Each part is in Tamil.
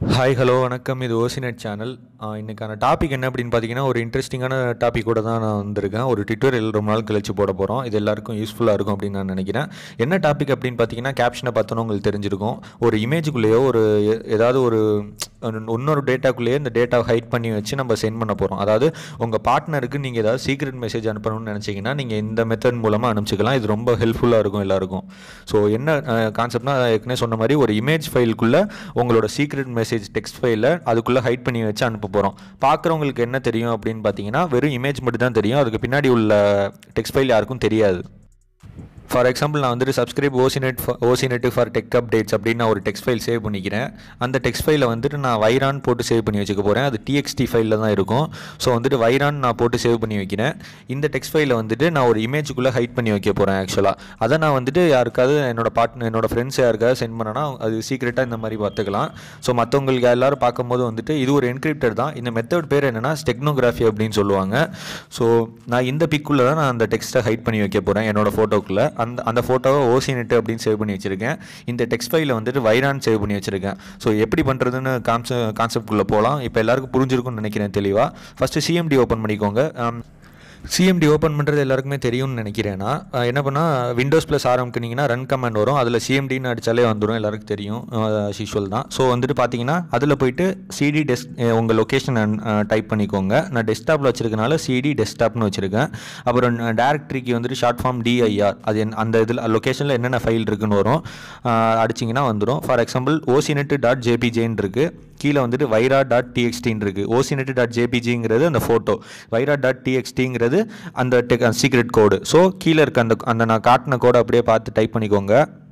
ஹாய் ஹலோ வணக்கம் இது ஓசிநெட் சேனல் இன்றைக்கான டாபிக் என்ன அப்படின்னு பார்த்தீங்கன்னா ஒரு இன்ட்ரெஸ்டிங்கான டாபிக் கூட தான் நான் வந்திருக்கேன் ஒரு ட்விட்டரில் ரொம்ப நாள் கழிச்சு போட போகிறோம் இது எல்லாருக்கும் யூஸ்ஃபுல்லாக இருக்கும் அப்படின்னு நான் நினைக்கிறேன் என்ன டாபிக் அப்படின்னு பார்த்தீங்கன்னா கேப்ஷனை பார்த்தோன்னா உங்களுக்கு தெரிஞ்சிருக்கும் ஒரு இமேஜுக்குள்ளேயோ ஒரு எ- ஏதாவது ஒரு இன்னொரு டேட்டாக்குள்ளேயே இந்த டேட்டாவை ஹைட் பண்ணி வச்சு நம்ம சென்ட் பண்ண போகிறோம் அதாவது உங்கள் பார்ட்னருக்கு நீங்கள் ஏதாவது சீக்ரெட் மெசேஜ் அனுப்பணும்னு நினச்சிங்கன்னா நீங்கள் இந்த மெத்தட் மூலமாக அனுப்பிச்சிக்கலாம் இது ரொம்ப ஹெல்ப்ஃபுல்லாக இருக்கும் எல்லாருக்கும் ஸோ என்ன கான்செப்ட்னா ஏற்கனவே சொன்ன மாதிரி ஒரு இமேஜ் ஃபைலுக்குள்ளே உங்களோட சீக்ரெட் மெசேஜ் டெக்ஸ்ட் ஃபைலில் அதுக்குள்ளே ஹைட் பண்ணி வச்சு அனுப்ப போகிறோம் பார்க்குறவங்களுக்கு என்ன தெரியும் அப்படின்னு பார்த்தீங்கன்னா வெறும் இமேஜ் மட்டும் தான் தெரியும் அதுக்கு பின்னாடி உள்ள டெக்ஸ்ட் ஃபைல் யாருக்கும் தெரியாது ஃபார் எக்ஸாம்பிள் நான் வந்துட்டு subscribe OC net OC net for tech updates அப்படின்னு நான் ஒரு டெக்ஸ்ட் ஃபைல் சேவ் பண்ணிக்கிறேன் அந்த டெக்ஸ்ட் ஃபைலை வந்துட்டு நான் வைரான் போட்டு சேவ் பண்ணி வச்சுக்க போகிறேன் அது டிஎக்ஸ்டி ஃபைலில் தான் இருக்கும் ஸோ வந்துட்டு வைரான் நான் போட்டு சேவ் பண்ணி வைக்கிறேன் இந்த டெக்ஸ்ட் ஃபைலை வந்துட்டு நான் ஒரு இமேஜுக்குள்ளே ஹைட் பண்ணி வைக்க போகிறேன் ஆக்சுவலாக அதை நான் வந்துட்டு யாருக்காவது என்னோட பார்ட்னர் என்னோட ஃப்ரெண்ட்ஸ் யாருக்காவது சென்ட் பண்ணனா அது சீக்ரெட்டாக இந்த மாதிரி பார்த்துக்கலாம் ஸோ மற்றவங்களுக்கு எல்லாரும் பார்க்கும்போது வந்துட்டு இது ஒரு என்கிரிப்டர் தான் இந்த மெத்தட் பேர் என்னென்னா ஸ்டெக்னோகிராஃபி அப்படின்னு சொல்லுவாங்க ஸோ நான் இந்த பிக்குள்ளே தான் நான் அந்த டெக்ஸ்ட்டை ஹைட் பண்ணி வைக்க போகிறேன் என்னோட ஃபோட்டோக்குள்ளே அந்த அந்த ஃபோட்டோவை ஓசிநெட் அப்படின்னு சேவ் பண்ணி வச்சுருக்கேன் இந்த டெக்ஸ்ட் ஃபைலில் வந்துட்டு வைரான் சேவ் பண்ணி வச்சுருக்கேன் ஸோ எப்படி பண்ணுறதுன்னு கான்செ கான்செப்ட்குள்ளே போகலாம் இப்போ எல்லாருக்கும் புரிஞ்சிருக்கும்னு நினைக்கிறேன் தெளிவாக ஃபஸ்ட்டு சிஎம்டி ஓப்பன் பண்ணிக்கோங்க ஆம், சிஎம்டி ஓப்பன் பண்ணுறது எல்லாருக்குமே தெரியும்னு நினைக்கிறேன்னா அஹ் என்ன பண்ணால் விண்டோஸ் ப்ளஸ் ஆரம்பிக்கினீங்கன்னா ரன் கமாண்ட் வரும் அதில் சிஎம்டின்னு அடித்தாலே வந்துடும் எல்லாருக்கும் தெரியும் யூஷுவல் தான் ஸோ வந்துட்டு பார்த்தீங்கன்னா அதில் போயிட்டு சிடி டெஸ்க் உங்கள் லொக்கேஷனை டைப் பண்ணிக்கோங்க நான் டெஸ்க்டாப்பில் வச்சிருக்கனால சிடி டெஸ்க்டாப்னு வச்சுருக்கேன் அப்புறம் டேரக்டரிக்கு வந்துட்டு ஷார்ட் ஃபார்ம் டிஐஆர் அது என் அந்த இதில் லொக்கேஷனில் என்னென்ன ஃபைல் இருக்குன்னு வரும் அஹ் அடிச்சிங்கன்னா வந்துடும் ஃபார் எக்ஸாம்பிள் ஓசிநெட் டாட் ஜேபிஜேன்னு இருக்குது கீழே வந்துட்டு வைரா டாட் டிஎக்ஸ்டின்னு இருக்குது ஓசிநெட் டாட் ஜேபிஜிங்கிறது அந்த ஃபோட்டோ வைரா டாட் டிஎக்ஸ்டிங்கிறது அந்த டெக் சீக்ரெட் கோடு ஸோ கீழே இருக்க அந்த அந்த நான் காட்டின கோடை அப்படியே பார்த்து டைப் பண்ணிக்கோங்க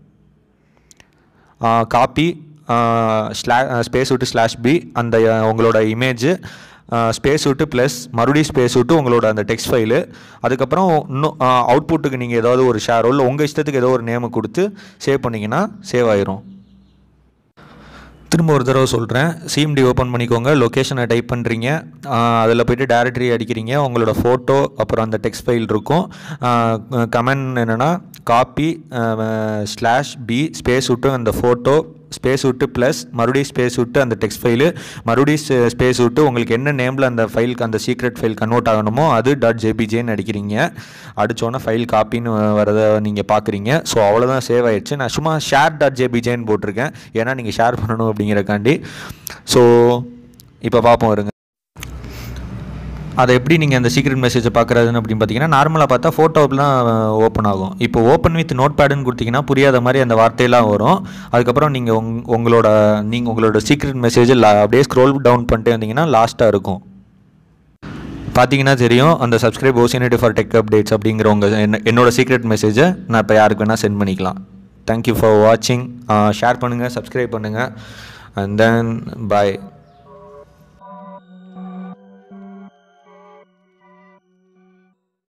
காப்பி ஸ்லா ஸ்பேஸ் விட்டு ஸ்லாஷ் பி அந்த அஹ், உங்களோட இமேஜு ஸ்பேஸ் விட்டு ப்ளஸ் மறுபடியும் ஸ்பேஸ் விட்டு உங்களோட அந்த டெக்ஸ்ட் ஃபைலு அதுக்கப்புறம் இன்னும் அவுட்புட்டுக்கு நீங்கள் ஏதாவது ஒரு ஷேரோ இல்லை உங்கள் இஷ்டத்துக்கு ஏதோ ஒரு நேமை கொடுத்து சேவ் பண்ணிங்கன்னா சேவ் ஆயிரும் திரும்ப ஒரு தடவை சொல்கிறேன் சிஎம்டி ஓப்பன் பண்ணிக்கோங்க லொக்கேஷனை டைப் பண்ணுறீங்க அதில் போயிட்டு டேரக்டரி அடிக்கிறீங்க உங்களோட ஃபோட்டோ அப்புறம் அந்த டெக்ஸ்ட் ஃபைல் இருக்கும் கமெண்ட் என்னென்னா காப்பி ஸ்லாஷ் பி ஸ்பேஸ் விட்டு அந்த ஃபோட்டோ ஸ்பேஸ் விட்டு ப்ளஸ் மறுபடியும் ஸ்பேஸ் விட்டு அந்த டெக்ஸ்ட் ஃபைலு மறுபடியும் ஸ்பேஸ் விட்டு உங்களுக்கு என்ன நேமில் அந்த ஃபைலுக்கு அந்த சீக்ரெட் ஃபைல் கன்வெர்ட் ஆகணுமோ அது டாட் ஜேபிஜேன்னு அடிக்கிறீங்க அடித்தோன்னே ஃபைல் காப்பின்னு வரதை நீங்கள் பார்க்குறீங்க ஸோ அவ்வளோதான் சேவ் ஆயிடுச்சு நான் சும்மா ஷேர் டாட் ஜேபிஜேன்னு போட்டிருக்கேன் ஏன்னா நீங்கள் ஷேர் பண்ணணும் அப்படிங்கிறக்காண்டி ஸோ இப்போ பார்ப்போம் இருங்க அதை எப்படி நீங்கள் அந்த சீக்ரெட் மெசேஜை பார்க்குறதுன்னு அப்படின்னு பார்த்தீங்கன்னா நார்மலாக பார்த்தா ஃபோட்டோலாம் ஓப்பன் ஆகும் இப்போ ஓப்பன் வித் நோட் பேடுன்னு கொடுத்தீங்கன்னா புரியாத மாதிரி அந்த வார்த்தையெல்லாம் வரும் அதுக்கப்புறம் நீங்கள் உங் உங்களோட நீங்கள் உங்களோட சீக்ரெட் மெசேஜை அப்படியே ஸ்க்ரோல் டவுன் பண்ணிட்டே வந்தீங்கன்னா லாஸ்ட்டாக இருக்கும் பார்த்தீங்கன்னா தெரியும் அந்த subscribe OC native for tech updates அப்படிங்கிற உங்கள் என்ன என்னோட சீக்ரெட் மெசேஜை நான் இப்போ யாருக்கு வேணால் சென்ட் பண்ணிக்கலாம் தேங்க்யூ ஃபார் வாட்சிங் ஷேர் பண்ணுங்கள் சப்ஸ்கிரைப் பண்ணுங்கள் அண்ட் தென் பாய்